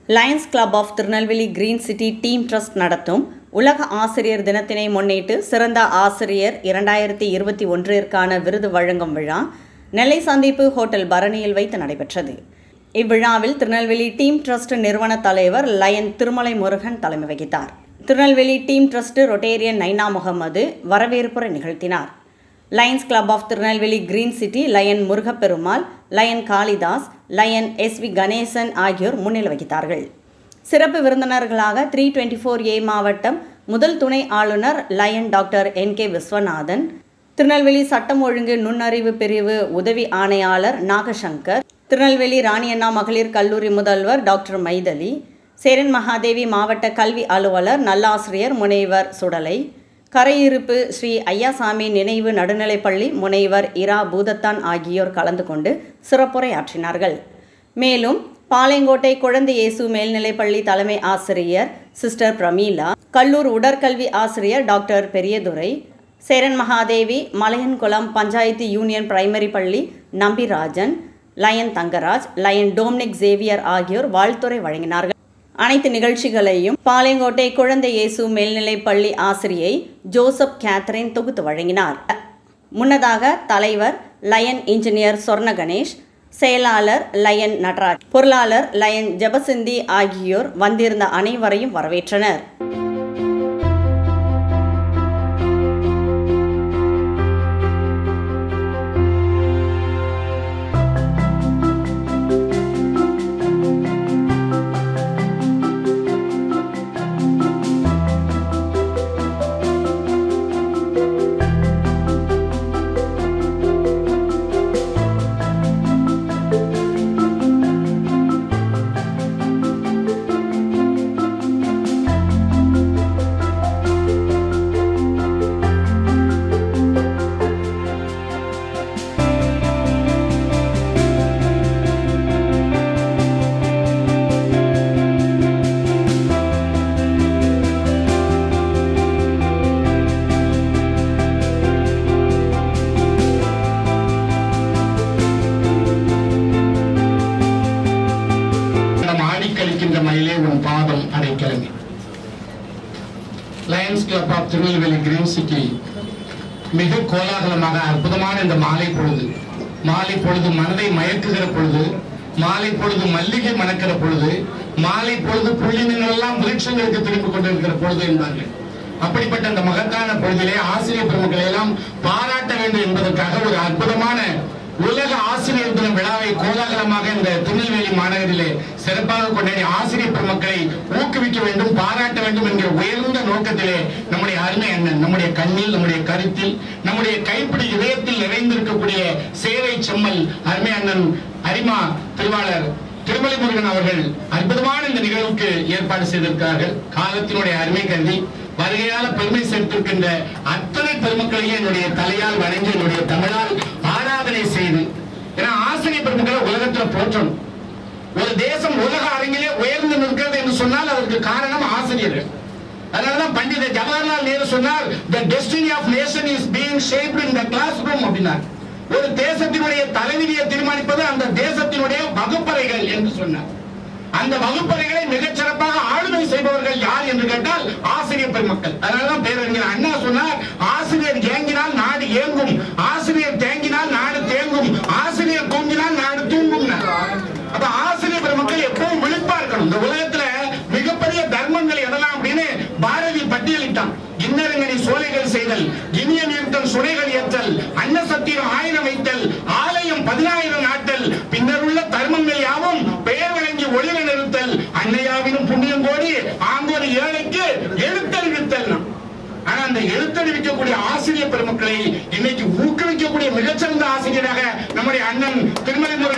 Lions Club of Tirunelveli Green City Team Trust நடத்தும் உலக ஆசிரியர் தினத்தினை முன்னிட்டு சிறந்த ஆசிரியர் இரண்டாயிரத்தி இருபத்தி ஒன்றிற்கான விருது வழங்கும் விழா நெல்லை சந்திப்பு ஹோட்டல் பரணியில் வைத்து நடைபெற்றது இவ்விழாவில் திருநெல்வேலி டீம் ட்ரஸ்ட் நிறுவன தலைவர் லயன் திருமலை முருகன் தலைமை வகித்தார் Tirunelveli Team Trust rotarian Naina Mohammed வரவேற்புரை நிகழ்த்தினார் Lions Club of Tirunelveli Green City Lion Murugaperumal Lion Kalidas Lion S V Ganesan ஆகியோர் முன்னிலை வகித்தார்கள் சிறப்பு விருந்தினர்களாக த்ரீ டுவெண்ட்டி ஃபோர் ஏ மாவட்டம் முதல் துணை ஆளுநர் Lion doctor N K Viswanathan Tirunelveli சட்டம் ஒழுங்கு நுண்ணறிவு பிரிவு உதவி ஆணையாளர் நாகசங்கர் திருநெல்வேலி ராணியண்ணா மகளிர் கல்லூரி முதல்வர் டாக்டர் மைதலி சேரன் மகாதேவி மாவட்ட கல்வி அலுவலர் நல்லாசிரியர் முனைவர் சுடலை கரையிருப்பு ஸ்ரீ ஐயாசாமி நினைவு நடுநிலைப்பள்ளி முனைவர் இரா பூதத்தான் ஆகியோர் கலந்து கொண்டு சிறப்புரையாற்றினார்கள் மேலும் பாளையங்கோட்டை குழந்தை இயேசு மேல்நிலைப்பள்ளி தலைமை ஆசிரியர் சிஸ்டர் பிரமீளா கல்லூர் உடற்கல்வி ஆசிரியர் doctor Periyadurai Cheran Mahadevi Malayankulam panchayat union primary பள்ளி Nambirajan Lion Thangaraj Lion Dominic Xavier ஆகியோர் வாழ்த்துரை வழங்கினார்கள் அனைத்து நிகழ்ச்சிகளையும் பாளையங்கோட்டை குழந்தை இயேசு மேல்நிலைப்பள்ளி ஆசிரியை ஜோசப் கேத்ரின் தொகுத்து வழங்கினார் முன்னதாக தலைவர் லயன் இன்ஜினியர் சொர்ண கணேஷ் செயலாளர் லயன் நடராஜ் பொருளாளர் லயன் ஜெபசிந்தி ஆகியோர் வந்திருந்த அனைவரையும் வரவேற்றனர் நம் ஆடிக்கழிக்கின்ற மயிலே உன் பாதம் அடைக்கலமே Lions Club of Tirunelveli Green City மிக கோலாகலமாக அற்புதமான இந்த மாலை பொழுது மாலை பொழுது மனதை மயக்குகிற பொழுது மாலை பொழுது மல்லிகை மணக்கிற பொழுது மாலை பொழுது புள்ளினங்கள் எல்லாம் விருட்சங்களுக்கு திரும்பிக் கொண்டிருக்கிற பொழுது என்பார்கள் அப்படிப்பட்ட அந்த மகத்தான பொழுதிலே ஆசிரியர் பெருமக்களை எல்லாம் பாராட்ட வேண்டும் என்பதற்காக ஒரு அற்புதமான உலக ஆசிரியர் தின விழாவை கோலாகலமாக இந்த திருநெல்வேலி மாநகரிலே சிறப்பாக கொண்டாடி ஆசிரியர் பெருமக்களை ஊக்குவிக்க வேண்டும் பாராட்ட வேண்டும் என்கிற உயர்ந்த நோக்கத்திலே நம்முடைய அருமை அண்ணன் நம்முடைய கண்ணில் நம்முடைய கருத்தில் நம்முடைய கைப்பிடி இதயத்தில் நிறைந்திருக்கக்கூடிய சேவை செம்மல் அருமை அண்ணன் அரிமா திருவாளர் திருமலை முருகன் அவர்கள் அற்புதமான இந்த நிகழ்வுக்கு ஏற்பாடு செய்திருக்கிறார்கள் காலத்தினுடைய அருமை கருதி வருகையால பெருமை சேர்த்திருக்கின்ற அத்தனை பெருமக்களையும் என்னுடைய தலையால் வணங்கி என்னுடைய தமிழால் ஆராதனை செய்து ஏன்னா ஆசிரியர் பெருமக்களை உலகத்துல போற்றணும் ஒரு தேசம் உலக அரங்கிலே உயர்ந்து நிற்கிறது என்று சொன்னால் அதற்கு காரணம் ஆசிரியர்கள் அதனாலதான் பண்டித ஜவஹர்லால் நேரு சொன்னார் the destiny of nation is being shaped in the classroom அப்படின்னார் ஒரு தேசத்தினுடைய தலைவிதியை தீர்மானிப்பது அந்த தேசத்தினுடைய வகுப்பறைகள் என்று சொன்னார் அந்த வகுப்பறைகளை மிகச் சிறப்பாக ஆளுமை செய்பவர்கள் யார் என்று கேட்டால் ஆசிரியர் பெருமக்கள் அதனாலதான் பேரறிஞர் அண்ணா சொன்னார் ஆசிரியர் ஏங்கினால் நாடு ஏங்கும் ஆசிரியர் தேங்கினால் நாடு தேங்கும் ஆசிரியர் தூங்கினால் நாடு தூங்கும் அப்ப ஆசிரியர் பெருமக்கள் எப்பவும் விழிப்பா இருக்கணும் இந்த உலகத்துல மிகப்பெரிய தர்மங்கள் எதெல்லாம் அப்படின்னு பாரதி பட்டியலிட்டான் இன்னருங்கனி சோலைகள் செய்தல் இனிய நிறுத்தல் சுனைகள் ஏற்றல் அன்ன சத்திரம் ஆயிரம் வைத்தல் ஆலயம் பதினாயிரம் நாட்டல் பின்னர் உள்ள தர்மங்கள் யாவும் பெயர் வழங்கி ஒளிர நிறுத்தல் அன்னையாவினும் புண்ணியம் கோடி ஆங்கொரு ஏழைக்கு எழுத்தறிவித்தல் ஆனா அந்த எழுத்தறிவிக்கக்கூடிய ஆசிரியர் பெருமக்களை இன்னைக்கு ஊக்குவிக்கக்கூடிய மிகச்சிறந்த ஆசிரியராக நம்முடைய அண்ணன் திருமலை முருகன்